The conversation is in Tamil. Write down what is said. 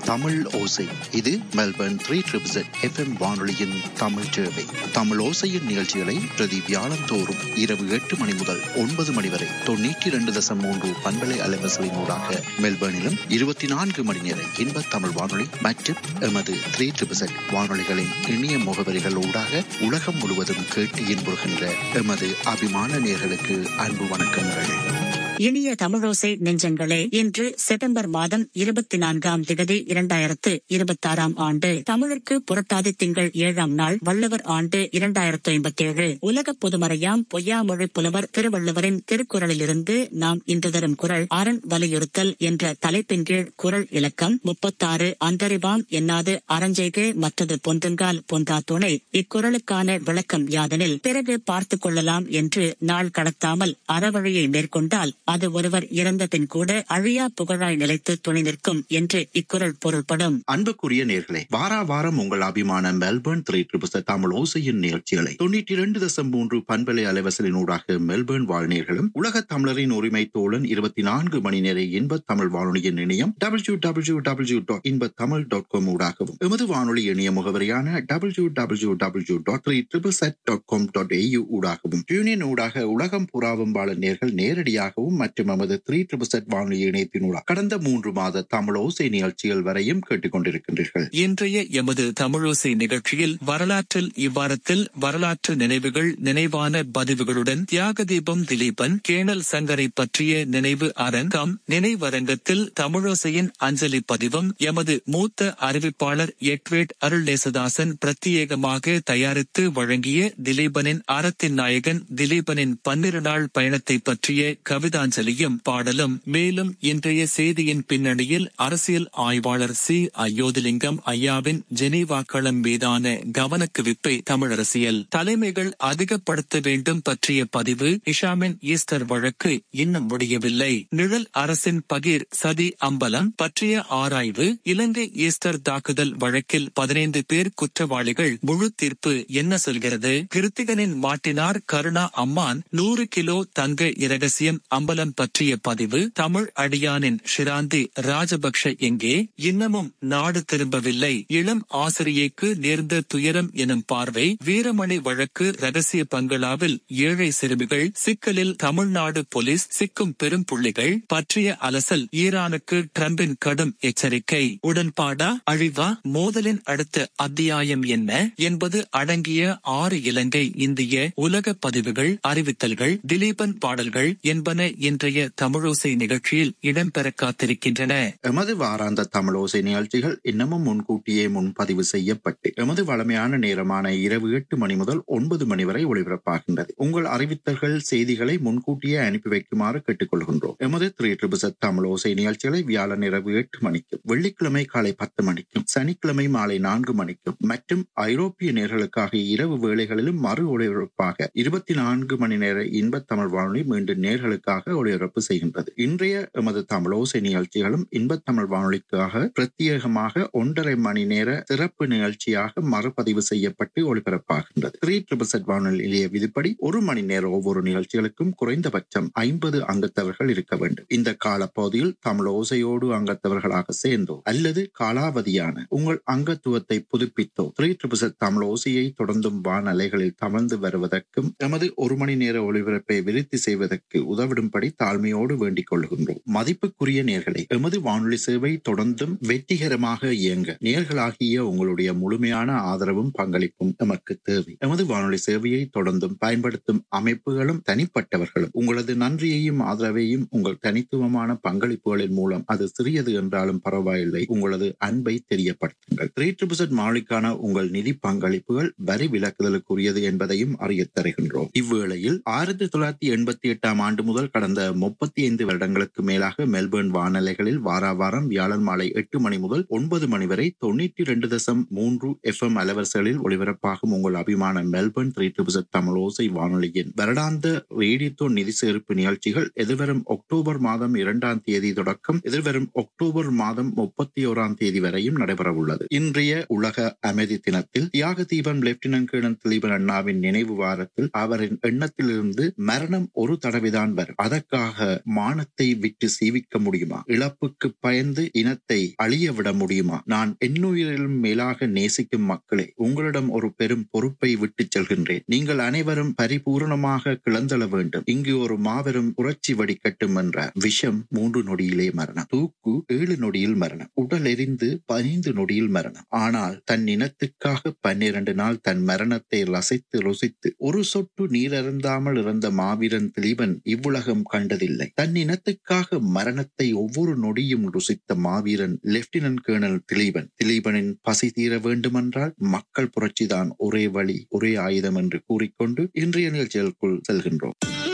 தமிழ் ஓசை இது மெல்பர்ன் த்ரீ ட்ரிபிள் எஃப்எம் வானொலியின் தமிழ் சேவை தமிழ் ஓசையின் நிகழ்ச்சிகளை பிரதி வியாழந்தோறும் இரவு எட்டு மணி முதல் ஒன்பது மணி வரை தொண்ணூற்றி இரண்டு தசம் மூன்று பண்பலை அலைவசலின் ஊடாக மெல்பர்னிலும் இருபத்தி நான்கு மணி நேர இன்ப தமிழ் வானொலி மற்றும் எமது த்ரீ ட்ரிபிள் வானொலிகளின் இணைய முகவரிகள் ஊடாக உலகம் முழுவதும் கேட்டு இன்புறுகின்ற எமது அபிமான நேர்களுக்கு அன்பு வணக்கங்கள் இனிய தமிழோசை நெஞ்சங்களே இன்று செப்டம்பர் மாதம் இருபத்தி நான்காம் திகதி இரண்டாயிரத்து இருபத்தி ஆறாம் ஆண்டு தமிழுக்கு புரட்டாதி திங்கள் ஏழாம் நாள் வள்ளுவர் ஆண்டு இரண்டாயிரத்து ஐம்பத்தி ஏழு உலக பொதுமறையாம் பொய்யாமொழி புலவர் திருவள்ளுவரின் திருக்குறளிலிருந்து நாம் இன்று தரும் குரல் அரண் வலியுறுத்தல் என்ற தலைப்பின் கீழ் குரல் இலக்கம் முப்பத்தாறு அந்தரிவாம் என்னாது அறஞ்செய்கே மற்றது பொன்றுங்கால் பொன்றா துணை இக்குறளுக்கான விளக்கம் யாதெனில் பிறகு பார்த்துக் கொள்ளலாம் என்று நாள் கடத்தாமல் அறவழியை மேற்கொண்டால் அது ஒருவர் இறந்த பின் கூட அழியா புகழாய் நிலைத்து துணை நிற்கும் என்று இக்குறள் பொருள்படும் அன்புக்குரிய நேர்களே வாரா வாரம் உங்கள் அபிமான மெல்பர்ன் த்ரீ ட்ரிபிள் தமிழ் ஓசையின் நிகழ்ச்சிகளை தொண்ணூற்றி இரண்டு தசம் மூன்று பண்பலை அலைவசலின் ஊடாக மெல்பர்ன் வாழ்நேர்களும் உலக தமிழரின் உரிமை தோழன் இருபத்தி நான்கு மணி நேர இன்ப தமிழ் வானொலியின் இணையம் டபிள்யூ டபிள்யூ டபிள்யூ டாட் இன்ப தமிழ் டாட் காம் ஊடாகவும் எமது வானொலி இணைய முகவரியான W W W dot three triple zed dot com dot AU ஊடாகவும் டியூனியன் ஊடாக உலகம் புறாவும் வாழ நேர்கள் நேரடியாகவும் மற்றும் நமது த்ரீ ட்ரிபிள் செட் வானொலி இணையத்தினூடாக கடந்த மூன்று மாத தமிழ் ஓசை நிகழ்ச்சிகள் வரையும் கேட்டுக்கொண்டிருக்கின்றீர்கள் இன்றைய எமது தமிழோசை நிகழ்ச்சியில் வரலாற்றில் இவ்வாரத்தில் வரலாற்று நினைவுகள் நினைவான பதிவுகளுடன் தியாக தீபம் திலீபன் கேணல் சங்கரை பற்றிய நினைவு அரங்கம் நினைவரங்கத்தில் தமிழோசையின் அஞ்சலி பதிவும் எமது மூத்த அறிவிப்பாளர் எட்வேட் அருள்நேசதாசன் பிரத்யேகமாக தயாரித்து வழங்கிய திலீபனின் அறத்தின் நாயகன் திலீபனின் பன்னிரு நாள் பயணத்தை பற்றிய கவிதாஞ்சலியும் பாடலும் மேலும் இன்றைய செய்தியின் பின்னணியில் அரசியல் ஆய்வாளர் சி அயோதிலிங்கம் ஐயாவின் ஜெனீவா களம் மீதான கவனக்குவிப்பை தமிழரசியல் தலைமைகள் அதிகப்படுத்த வேண்டும் பற்றிய பதிவு இஷாமின் ஈஸ்டர் வழக்கு இன்னும் முடியவில்லை நிழல் அரசின் பகீர் சதி அம்பலம் பற்றிய ஆராய்வு இலங்கை ஈஸ்டர் தாக்குதல் வழக்கில் பதினைந்து பேர் குற்றவாளிகள் முழு தீர்ப்பு என்ன சொல்கிறது கிருத்திகனின் மாட்டினார் கருணா அம்மான் நூறு கிலோ தங்க இரகசியம் அம்பலம் பற்றிய பதிவு தமிழ் அடியானின் ஷிராந்தி ராஜபக்ஷ எங்கே இன்னமும் நாடு திரும்பவில்லை இளம் ஆசிரியைக்கு நேர்ந்த துயரம் எனும் பார்வை வீரமணி வழக்கு ரகசிய பங்களாவில் ஏழை சிறுமிகள் சிக்கலில் தமிழ்நாடு போலீஸ் சிக்கும் பெரும் புள்ளிகள் பற்றிய அலசல் ஈரானுக்கு டிரம்பின் கடும் எச்சரிக்கை உடன்பாடா அழிவா மோதலின் அடுத்த அத்தியாயம் என்ன என்பது அடங்கிய ஆறு இலங்கை இந்திய உலக பதிவுகள் அறிவித்தல்கள் திலீபன் பாடல்கள் என்பன இன்றைய தமிழோசை நிகழ்ச்சியில் இடம்பெற காத்திருக்கின்றன எமது வாராந்த தமிழோசை நிகழ்ச்சிகள் இன்னமும் முன்கூட்டியே முன்பதிவு செய்யப்பட்டு எமது வளமையான நேரமான இரவு எட்டு மணி முதல் ஒன்பது மணி வரை ஒளிபரப்பாகின்றது உங்கள் அறிவித்தல்கள் செய்திகளை முன்கூட்டியே அனுப்பி வைக்குமாறு கேட்டுக்கொள்கின்றோம் எமது த்ரீ ட்ரிபிள் தமிழ் ஓசை நிகழ்ச்சிகளை வியாழன் இரவு எட்டு மணிக்கும் வெள்ளிக்கிழமை காலை பத்து மணிக்கும் சனிக்கிழமை மாலை நான்கு மணிக்கும் மற்றும் ஐரோப்பிய நேர்களுக்காக இரவு வேளைகளிலும் மறு ஒளிபரப்பாக இருபத்தி நான்கு மணி நேர இன்ப தமிழ் வானொலி மீண்டும் நேர்களுக்காக ஒளிபரப்பு செய்கின்றது இன்றைய எமது தமிழ் ஓசை நிகழ்ச்சிகளும் இன்ப தமிழ் வானொலிக்காக பிரத்யேகமாக ஒன்றரை மணி நேர சிறப்பு நிகழ்ச்சியாக மறுபதிவு செய்யப்பட்டு ஒளிபரப்பாகின்றது த்ரீ ட்ரிபிள் செட் வானொலி நிலைய விதிப்படி ஒரு மணி நேர ஒவ்வொரு நிகழ்ச்சிகளுக்கும் குறைந்தபட்சம் ஐம்பது அங்கத்தவர்கள் இருக்க வேண்டும் இந்த காலப்பகுதியில் தமிழ் ஓசையோடு அங்கத்தவர்களாக சேர்ந்தோ அல்லது காலாவதியான உங்கள் அங்கத்துவத்தை புதுப்பித்தோ த்ரீ ட்ரிபிள் செட் தமிழ் ஓசையை தொடர்ந்தும் வானலைகளில் தவழ்ந்து வருவதற்கும் எமது ஒரு மணி நேர ஒளிபரப்பை விருத்தி செய்வதற்கு உதவிடும்படி தாழ்மையோடு வேண்டிக் கொள்கின்றோம் மதிப்புக்குரிய நேர்களை எமது வானொலி சேவை தொடர்ந்தும் வெற்றிகரமாக இயங்க நேர்களாகிய உங்களுடைய முழுமையான ஆதரவும் பங்களிப்பும் எமக்கு தேவை எமது வானொலி சேவையை தொடர்ந்தும் பயன்படுத்தும் அமைப்புகளும் தனிப்பட்டவர்களும் உங்களது நன்றியையும் ஆதரவையும் உங்கள் தனித்துவமான பங்களிப்புகளின் மூலம் அது சிறியது என்றாலும் பரவாயில்லை உங்களது அன்பை தெரியப்படுத்துங்கள் த்ரீ ட்ரிபிள் மாலிக்கான உங்கள் நிதி பங்களிப்புகள் வரி விலக்குதலுக்குரியது என்பதையும் அறியத் தருகின்றோம் இவ்வேளையில் ஆயிரத்தி தொள்ளாயிரத்தி எண்பத்தி எட்டாம் ஆண்டு முதல் கடந்த முப்பத்தி ஐந்து வருடங்களுக்கு மேலாக மெல்பர்ன் வானலைகளில் வாரா வாரம் வியாழன் மாலை எட்டு மணி முதல் ஒன்பது மணி வரை தொண்ணூற்றி இரண்டு தசம் மூன்று எஃப் எம் அலவரிசைகளில் ஒளிபரப்பாகும் உங்கள் அபிமான மெல்பர்ன் த்ரீ ட்ரிபிள் தமிழ் ஓசை வானொலியின் வருடாந்த ரேடியோ நிதி சேர்ப்பு நிகழ்ச்சிகள் எதிர்வரும் அக்டோபர் மாதம் இரண்டாம் தேதி தொடக்கம் எதிர்வரும் அக்டோபர் மாதம் முப்பத்தி ஓராம் தேதி வரையும் நடைபெற உள்ளது இன்றைய உலக அமைதி தினத்தில் தியாக தீபம் லெப்டினன்ட் கேர்னல் திலீபன் அண்ணாவின் நினைவு வாரத்தில் அவரின் எண்ணத்திலிருந்து மரணம் ஒரு தடவைதான் வரும் அதன் அதற்காக மானத்தை விட்டு சீவிக்க முடியுமா இழப்புக்கு பயந்து இனத்தை அழிய விட முடியுமா நான் என்னுயிரிலும் மேலாக நேசிக்கும் மக்களே உங்களிடம் ஒரு பெரும் பொறுப்பை விட்டுச் செல்கின்றேன் நீங்கள் அனைவரும் பரிபூர்ணமாக கிளந்தள வேண்டும் இங்கு ஒரு மாபெரும் புரட்சி வடிக்கட்டும் என்றார் விஷம் மூன்று நொடியிலே மரணம் தூக்கு ஏழு நொடியில் மரணம் உடல் எரிந்து பதினைந்து நொடியில் மரணம் ஆனால் தன் இனத்துக்காக பன்னிரண்டு நாள் தன் மரணத்தை ரசித்து ருசித்து ஒரு சொட்டு நீரருந்தாமல் இறந்த மாவீரன் திலீபன் இவ்வுலகம் கண்டதில்லை தன் இனத்துக்காக மரணத்தை ஒவ்வொரு நொடியும் ருசித்த மாவீரன் லெப்டினன்ட் கேர்னல் திலீபன் திலீபனின் பசி தீர வேண்டுமென்றால் மக்கள் புரட்சிதான் ஒரே வழி ஒரே ஆயுதம் என்று கூறிக்கொண்டு இன்றைய நிகழ்ச்சிகளுக்குள் செல்கின்றோம்